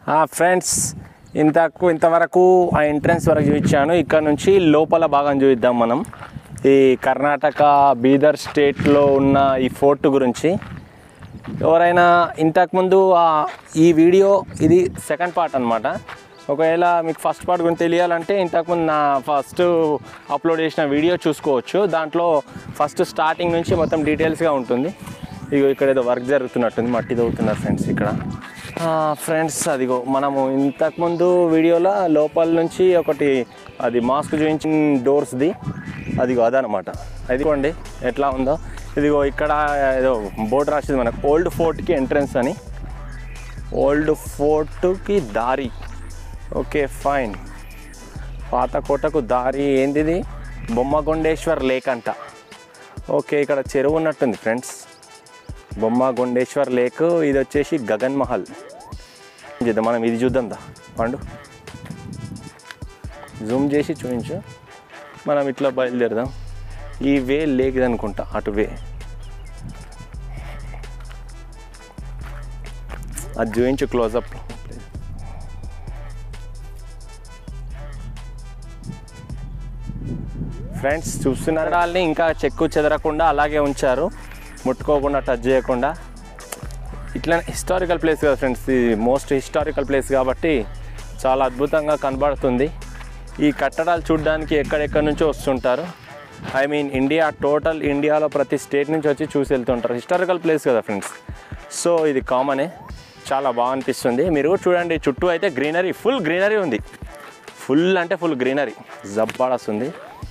Friends ఇంతకు ఇంతవరకు ఆ ఎంట్రన్స్ వరకు చూపించాను ఇక్కడ నుంచి లోపల భాగం చూపిద్దాం మనం ఈ కర్ణాటక బీదర్ స్టేట్లో ఉన్న ఈ ఫోర్ట్ గురించి ఎవరైనా ఇంతకుముందు ఆ ఈ వీడియో ఇది సెకండ్ పార్ట్ అనమాట ఒకవేళ మీకు ఫస్ట్ పార్ట్ గురించి తెలియాలంటే ఇంతకుముందు నా ఫస్ట్ అప్లోడ్ చేసిన వీడియో చూసుకోవచ్చు దాంట్లో ఫస్ట్ స్టార్టింగ్ నుంచి మొత్తం డీటెయిల్స్గా ఉంటుంది ఇగో ఇక్కడ ఏదో వర్క్ జరుగుతున్నట్టుంది మట్టి తవ్వుతున్నారు ఫ్రెండ్స్ ఇక్కడ ఫ్రెండ్స్ అదిగో మనము ఇంతకుముందు వీడియోలో లోపల నుంచి ఒకటి అది మాస్క్ చూపించిన డోర్స్ది అదిగో అదనమాట అదిగోండి ఎట్లా ఉందో ఇదిగో ఇక్కడ ఏదో బోర్డు రాసింది మనకు ఓల్డ్ ఫోర్ట్కి ఎంట్రన్స్ అని ఓల్డ్ ఫోర్ట్కి దారి ఓకే ఫైన్ పాత కోటకు దారి ఏంటిది బొమ్మగొండేశ్వర్ లేక్ అంట ఓకే ఇక్కడ చెరువు ఉన్నట్టుంది ఫ్రెండ్స్ బొమ్మగొండేశ్వర్ లేక్ ఇది వచ్చేసి గగన్ మహల్ చూద్దాం మనం ఇది చూద్దాం దా పండు జూమ్ చేసి చూపించు మనం ఇట్లా బయలుదేరదాం ఈ వే లేకది అనుకుంటా అటు వే అది చూపించు క్లోజప్ ఫ్రెండ్స్ చూస్తున్నారు వాళ్ళని ఇంకా చెక్కు చెదరకుండా అలాగే ఉంచారు ముట్టుకోకుండా టచ్ చేయకుండా ఇట్లా హిస్టారికల్ ప్లేస్ కదా ఫ్రెండ్స్ ఇది మోస్ట్ హిస్టారికల్ ప్లేస్ కాబట్టి చాలా అద్భుతంగా కనబడుతుంది ఈ కట్టడాలు చూడడానికి ఎక్కడెక్కడి నుంచో వస్తుంటారు ఐ మీన్ ఇండియా టోటల్ ఇండియాలో ప్రతి స్టేట్ నుంచి వచ్చి చూసి వెళ్తుంటారు హిస్టారికల్ ప్లేస్ కదా ఫ్రెండ్స్ సో ఇది కామనే చాలా బాగా అనిపిస్తుంది మీరు చూడండి చుట్టూ అయితే గ్రీనరీ ఫుల్ గ్రీనరీ ఉంది ఫుల్ అంటే ఫుల్ గ్రీనరీ జబ్బాడస్తుంది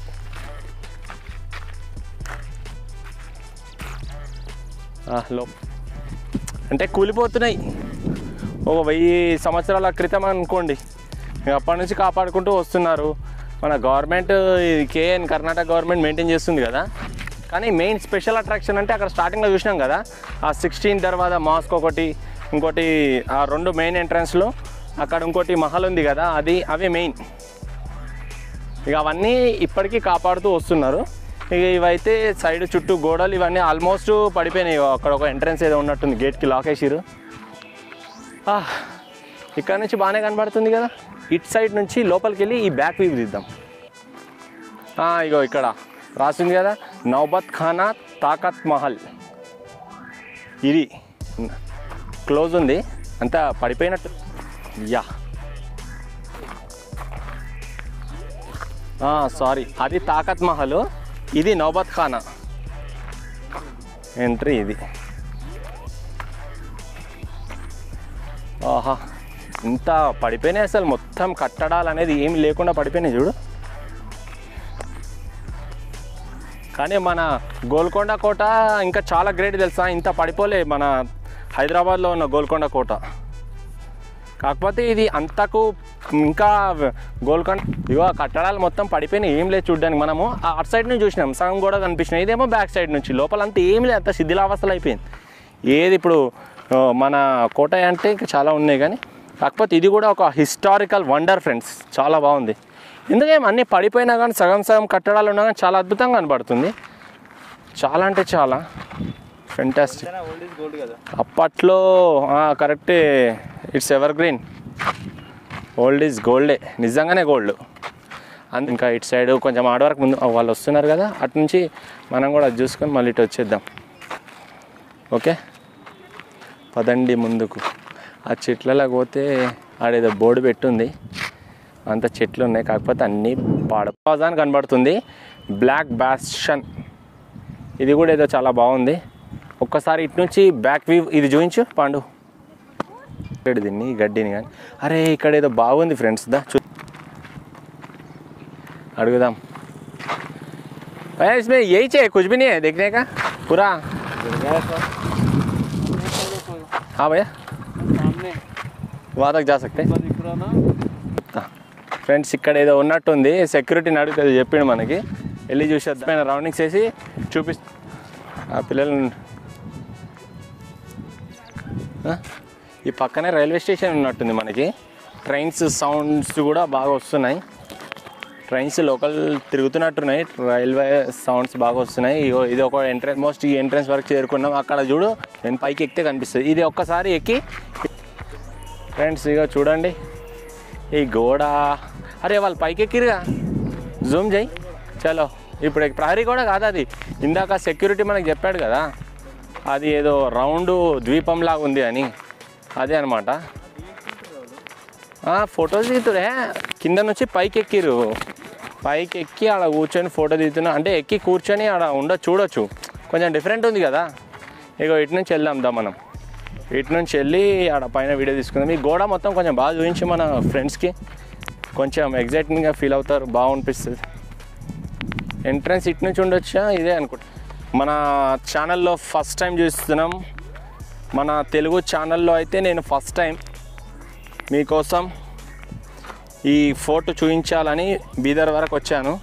లో అంటే కూలిపోతున్నాయి ఒక వెయ్యి సంవత్సరాల క్రితం అనుకోండి ఇక అప్పటి నుంచి కాపాడుకుంటూ వస్తున్నారు మన గవర్నమెంట్ ఇది కేఎన్ కర్ణాటక గవర్నమెంట్ మెయింటైన్ చేస్తుంది కదా కానీ మెయిన్ స్పెషల్ అట్రాక్షన్ అంటే అక్కడ స్టార్టింగ్లో చూసినాం కదా ఆ సిక్స్టీన్ తర్వాత మాస్క్ ఒకటి ఇంకోటి ఆ రెండు మెయిన్ ఎంట్రన్స్లో అక్కడ ఇంకోటి మహల్ ఉంది కదా అది అవే మెయిన్ ఇక అవన్నీ ఇప్పటికీ కాపాడుతూ వస్తున్నారు ఇక ఇవైతే సైడ్ చుట్టూ గోడలు ఇవన్నీ ఆల్మోస్ట్ పడిపోయినాయి అక్కడ ఒక ఎంట్రన్స్ ఏదో ఉన్నట్టుంది గేట్కి లాక్ వేసిరు ఆ, ఇక్కడ నుంచి బాగానే కనబడుతుంది కదా ఇట్ సైడ్ నుంచి లోపలికి వెళ్ళి ఈ బ్యాక్ వ్యూ తీద్దాం ఆ, ఇగో ఇక్కడ రాసింది కదా నౌబత్ ఖానా తాకత్ మహల్ ఇది క్లోజ్ ఉంది అంతా పడిపోయినట్టు యా సారీ అది తాకత్ మహల్ ఇది నౌబత్ ఖానా ఎంట్రీ ఇది ఆహా ఇంత పడిపోయినాయి అసలు మొత్తం కట్టడాలు అనేది ఏమి లేకుండా పడిపోయినాయి చూడు కానీ మన గోల్కొండ కోట ఇంకా చాలా గ్రేట్ తెలుసా ఇంత పడిపోలే మన హైదరాబాద్లో ఉన్న గోల్కొండ కోట కాకపోతే ఇది అంతకు ఇంకా గోల్కొండ ఇగో ఆ కట్టడాలు మొత్తం పడిపోయినాయి ఏం లేదు చూడడానికి మనము ఆ అటు సైడ్ నుంచి చూసినాం సగం కూడా కనిపించినాయి ఇదేమో బ్యాక్ సైడ్ నుంచి లోపల అంతా ఏం లేదు అంత శిథిలావస్థలు అయిపోయింది ఏది ఇప్పుడు ఆ, మన కోట అంటే ఇంకా చాలా ఉన్నాయి కానీ కాకపోతే ఇది కూడా ఒక హిస్టారికల్ వండర్ ఫ్రెండ్స్ చాలా బాగుంది ఎందుకంటే అన్నీ పడిపోయినా కానీ సగం సగం కట్టడాలు ఉన్నా కానీ చాలా అద్భుతంగా కనబడుతుంది చాలా అంటే చాలా ఫెంటాస్టిక్ ఓల్డ్ ఈజ్ గోల్డ్ కదా అప్పట్లో కరెక్టే it's evergreen old is గోల్డే నిజంగానే గోల్డ్ అండ్ ఇంకా ఇటు సైడ్ కొంచెం ఆడ వరకు ముందు వాళ్ళు వస్తున్నారు కదా అటు నుంచి మనం కూడా అది చూసుకొని మళ్ళీ ఇటు వచ్చేద్దాం ఓకే పదండి ముందుకు ఆ చెట్లలో పోతే ఆడేదో బోర్డు పెట్టుంది అంత చెట్లు ఉన్నాయి కాకపోతే అన్నీ పాడపాజాన్ని కనబడుతుంది బ్లాక్ బ్యాషన్ ఇది కూడా ఏదో చాలా బాగుంది ఒక్కసారి ఇటు నుంచి బ్యాక్ వ్యూ ఇది చూపించు పాండు ఇక్కడ దీన్ని ఈ గడ్డిని కానీ అరే ఇక్కడ ఏదో బాగుంది ఫ్రెండ్స్ దా చూ అడుగుదాం भैया इसमें यही चाहिए कुछ भी नहीं है देखने का पूरा हाँ भैया सामने वहाँ तक जा सकते हैं दिख रहा ना ఫ్రెండ్స్ ఇక్కడ ఏదో ఉన్నట్టుంది సెక్యూరిటీని అడిగితే చెప్పిండు మనకి వెళ్ళి చూసేద్దాం పైన రౌండింగ్స్ వేసి చూపి ఆ పిల్లలు ఆ? ఈ పక్కనే రైల్వే స్టేషన్ ఉన్నట్టుంది మనకి ట్రైన్స్ సౌండ్స్ కూడా బాగా వస్తున్నాయి ట్రైన్స్ లోకల్ తిరుగుతున్నట్టున్నాయి రైల్వే సౌండ్స్ బాగా వస్తున్నాయి ఇగో ఇది ఒక ఎంట్రెన్స్ మోస్ట్ ఈ ఎంట్రెన్స్ వరకు చేరుకున్నాం అక్కడ చూడు నేను పైకి ఎక్కితే కనిపిస్తుంది ఇది ఒక్కసారి ఎక్కి ఫ్రెండ్స్ ఇక చూడండి ఈ గోడ అరే వాళ్ళు పైకి ఎక్కిరుగా జూమ్ చేయి చలో ఇప్పుడు ప్రహరీ కూడా కాదు అది ఇందాక సెక్యూరిటీ మనకి చెప్పాడు కదా అది ఏదో రౌండ్ ద్వీపంలాగా ఉంది అని అదే అనమాట ఫొటోస్ దిగుతుడే కింద నుంచి పైకి ఎక్కిరు పైకి ఎక్కి ఆడ కూర్చొని ఫోటో దిగుతున్నా అంటే ఎక్కి కూర్చొని ఆడ ఉండ చూడొచ్చు కొంచెం డిఫరెంట్ ఉంది కదా ఇగో ఇటు నుంచి వెళ్దాం దా మనం ఇటు నుంచి వెళ్ళి ఆడ పైన వీడియో తీసుకుందాం ఈ గోడ మొత్తం కొంచెం బాగా చూపించి మన ఫ్రెండ్స్కి కొంచెం ఎగ్జైటింగ్గా ఫీల్ అవుతారు బాగుంపిస్తుంది ఎంట్రన్స్ ఇటు నుంచి ఉండొచ్చా ఇదే అనుకుంటా మన ఛానల్లో ఫస్ట్ టైం చూస్తున్నాం మన తెలుగు ఛానల్లో అయితే నేను ఫస్ట్ టైం మీకోసం ఈ ఫోటో చూపించాలని బీదర్ వరకు వచ్చాను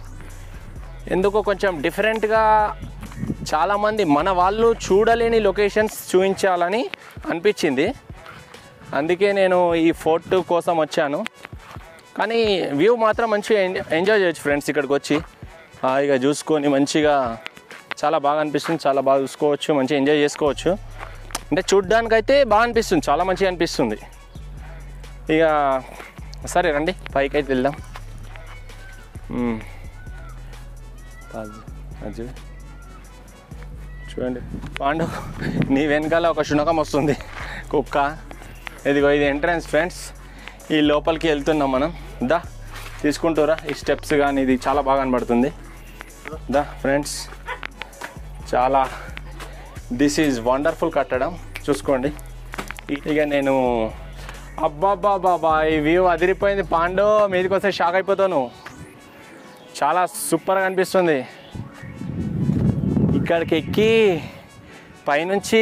ఎందుకో కొంచెం డిఫరెంట్గా చాలామంది మన వాళ్ళు చూడలేని లొకేషన్స్ చూపించాలని అనిపించింది అందుకే నేను ఈ ఫోటో కోసం వచ్చాను కానీ వ్యూ మాత్రం మంచిగా ఎంజాయ్ ఎంజాయ్ చేయొచ్చు ఫ్రెండ్స్ ఇక్కడికి వచ్చి హాయిగా చూసుకొని మంచిగా చాలా బాగా అనిపిస్తుంది చాలా బాగా చూసుకోవచ్చు మంచిగా ఎంజాయ్ చేసుకోవచ్చు అంటే చూడ్డానికైతే బాగా అనిపిస్తుంది చాలా మంచిగా అనిపిస్తుంది ఇక సరే రండి పైకి అయితే వెళ్దాం మ్మ్. పాజు, అజు. చూడండి పాండు నీ వెనకాల ఒక శునకం వస్తుంది కుక్క ఇదిగో ఇది ఎంట్రన్స్ ఫ్రెండ్స్ ఈ లోపలికి వెళ్తున్నాం మనం దా తీసుకుంటారా ఈ స్టెప్స్ కానీ ఇది చాలా బాగా కనబడుతుంది దా ఫ్రెండ్స్ చాలా దిస్ ఈజ్ వండర్ఫుల్ కట్టడం చూసుకోండి ఇక నేను అబ్బాబ్బా బాబా ఈ వ్యూ అదిరిపోయింది పాండు మీదకి వస్తే షాక్ అయిపోతాను చాలా సూపర్గా అనిపిస్తుంది ఇక్కడికి ఎక్కి పైనుంచి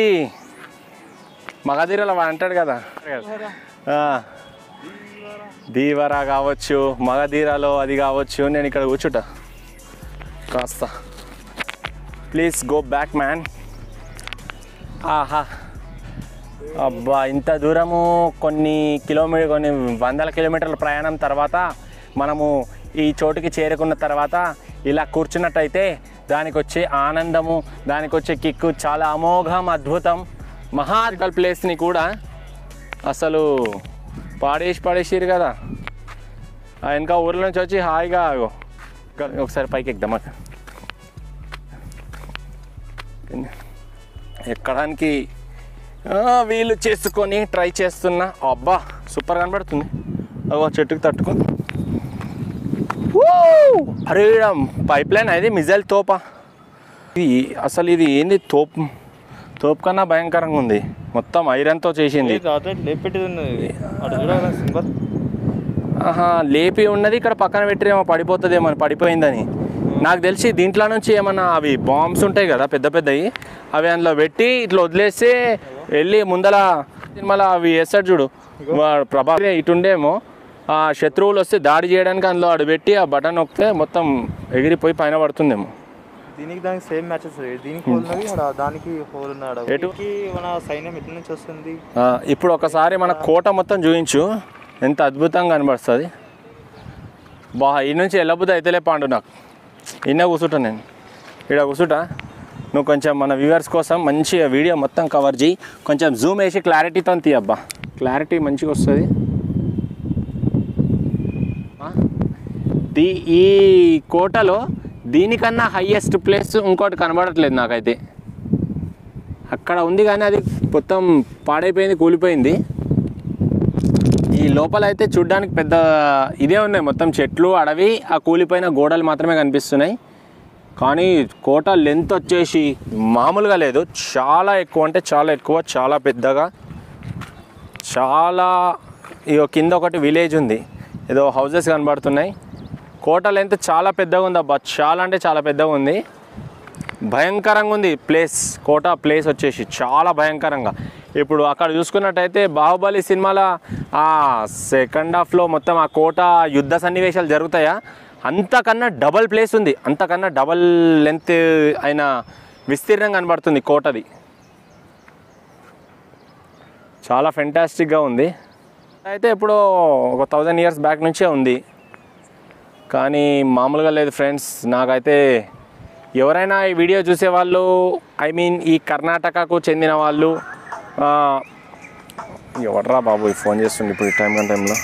మగధీరలో వాడు అంటాడు కదా ఆ, దీవరా కావచ్చు మగధీరాలో అది కావచ్చు నేను ఇక్కడ కూర్చుంటా కాస్త ప్లీజ్ గో బ్యాక్ మ్యాన్ ఆహా అబ్బా ఇంత దూరము కొన్ని కిలోమీటర్ కొన్ని వందల కిలోమీటర్ల ప్రయాణం తర్వాత మనము ఈ చోటుకి చేరుకున్న తర్వాత ఇలా కూర్చున్నట్టయితే దానికి వచ్చే ఆనందము దానికి వచ్చే కిక్కు చాలా అమోఘం అద్భుతం మహాకల్ ప్లేస్ని కూడా అసలు పాడేసి పడేసిరు కదా ఆ వెనక ఊర్ల నుంచి వచ్చి హాయిగా ఆగో. ఒకసారి పైకి ఎక్కుదామా ఎక్కడానికి ఆ, వీలు చేసుకొని ట్రై చేస్తున్నా అబ్బా సూపర్ కనబడుతుంది అగో చెట్టుకు తట్టుకొని అరే పైప్ లైన్ అది మిజైల్ తోపా ఇది అసలు ఇది ఏంది తోపు తోపు కన్నా భయంకరంగా ఉంది మొత్తం ఐరన్తో చేసింది లేపెట్టేది ఉన్నది అటు చూడాలి సింబల్ ఆహా లేపి ఉన్నది ఇక్కడ పక్కన పెట్టిరేమో పడిపోతుందేమో అని పడిపోయిందని నాకు తెలిసి దీంట్లో నుంచి ఏమన్నా అవి బాంబ్స్ ఉంటాయి కదా పెద్ద పెద్దవి అవి అందులో పెట్టి ఇట్లా వదిలేస్తే వెళ్ళి ముందల మళ్ళీ అవి వేస్తాడు చూడు వాడు ప్రభా ఇటుండేమో ఆ శత్రువులు వస్తే దాడి చేయడానికి అందులో ఆడు పెట్టి ఆ బటన్ నొక్కితే మొత్తం ఎగిరిపోయి పైన పడుతుందేమో దీనికి దానికి సేమ్ మ్యాచెస్ దీనికి హోల్ ఉన్నది ఆడ దానికి హోల్ ఉన్నాడు ఎటు? వీటికి మన సైన్యం ఎట్ల నుంచి వస్తుంది ఆ, ఇప్పుడు ఒకసారి మన కోట మొత్తం చూపించు ఎంత అద్భుతంగా కనబడుతుంది బా ఈ నుంచి వెళ్ళబుద్ధి అయితేలే పాండు నాకు ఇన్న కూర్చుంటా నేను ఇక్కడ కూర్చుంటా నువ్వు కొంచెం మన వ్యూవర్స్ కోసం మంచిగా వీడియో మొత్తం కవర్ చేయి కొంచెం జూమ్ వేసి క్లారిటీతో తీయబ్బా క్లారిటీ మంచిగా వస్తుంది ఆ? దీ ఈ కోటలో దీనికన్నా హయ్యెస్ట్ ప్లేస్ ఇంకోటి కనబడట్లేదు నాకైతే అక్కడ ఉంది కానీ అది మొత్తం పాడైపోయింది కూలిపోయింది ఈ లోపల అయితే చూడ్డానికి పెద్ద ఇదే ఉన్నాయి మొత్తం చెట్లు అడవి ఆ కూలిపోయిన గోడలు మాత్రమే కనిపిస్తున్నాయి కానీ కోట లెంత్ వచ్చేసి మామూలుగా లేదు చాలా ఎక్కువ అంటే చాలా ఎక్కువ చాలా పెద్దగా చాలా ఇగో కింద ఒకటి విలేజ్ ఉంది ఏదో హౌసెస్ కనబడుతున్నాయి కోట లెంత్ చాలా పెద్దగా ఉంది అబ్బా చాలా అంటే చాలా పెద్దగా ఉంది భయంకరంగా ఉంది ప్లేస్ కోట ప్లేస్ వచ్చేసి చాలా భయంకరంగా ఇప్పుడు అక్కడ చూసుకున్నట్టయితే బాహుబలి సినిమాల ఆ సెకండ్ హాఫ్లో మొత్తం ఆ కోట యుద్ధ సన్నివేశాలు జరుగుతాయా అంతకన్నా డబల్ ప్లేస్ ఉంది అంతకన్నా డబల్ లెంత్ అయిన విస్తీర్ణం కనబడుతుంది కోటది చాలా ఫెంటాస్టిక్గా ఉంది అయితే ఇప్పుడు ఒక థౌజండ్ ఇయర్స్ బ్యాక్ నుంచే ఉంది కానీ మామూలుగా లేదు ఫ్రెండ్స్ నాకైతే ఎవరైనా ఈ వీడియో చూసే వాళ్ళు ఐ మీన్ ఈ కర్ణాటకకు చెందిన వాళ్ళు ఆ, ఎవర్రా బాబు ఈ ఫోన్ చేస్తుండే ఇప్పుడు ఈ టైం కానీ టైంలో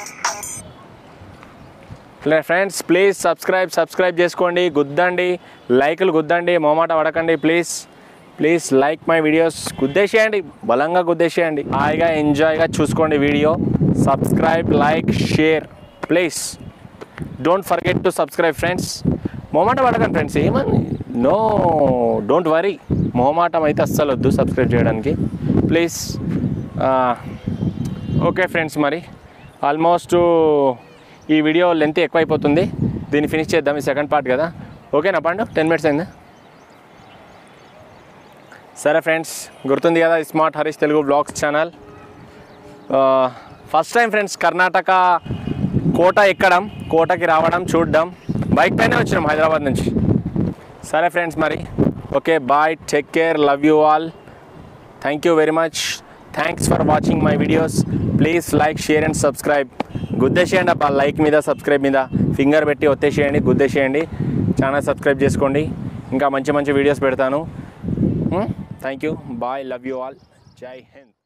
ఫ్రెండ్స్ ప్లీజ్ సబ్స్క్రైబ్ సబ్స్క్రైబ్ చేసుకోండి గుద్దండి లైకులు గుద్దండి మోమాట పడకండి please please like my videos గుద్దేసేయండి బలంగా గుద్దేసేయండి హాయిగా ఎంజాయ్గా చూసుకోండి video subscribe like share please don't forget to subscribe friends మొహమాట పడకండి ఫ్రెండ్స్ ఏమని నో డోంట్ వరీ మొహమాటం అయితే అస్సలు వద్దు సబ్స్క్రైబ్ చేయడానికి ప్లీజ్ ఓకే ఫ్రెండ్స్ మరి ఆల్మోస్ట్ ఈ వీడియో లెంత్ ఎక్కువైపోతుంది దీన్ని ఫినిష్ చేద్దాం ఈ సెకండ్ పార్ట్ కదా ఓకేనా పండు టెన్ మినిట్స్ అయిందా సరే ఫ్రెండ్స్ గుర్తుంది కదా smart Harish Telugu blogs channel first time friends Karnataka కోట ఎక్కడం కోటకి రావడం చూడడం బైక్ పైనే వచ్చినాం హైదరాబాద్ నుంచి సరే ఫ్రెండ్స్ మరి okay bye take care love you all thank you very much thanks for watching my videos please like share and subscribe గుద్దేసేయండి అబ్బా లైక్ మీద సబ్స్క్రైబ్ మీద ఫింగర్ పెట్టి ఒత్తేసేయండి గుద్దేసేయండి ఛానల్ సబ్స్క్రైబ్ చేసుకోండి ఇంకా మంచి మంచి వీడియోస్ పెడతాను thank you bye love you all Jai Hind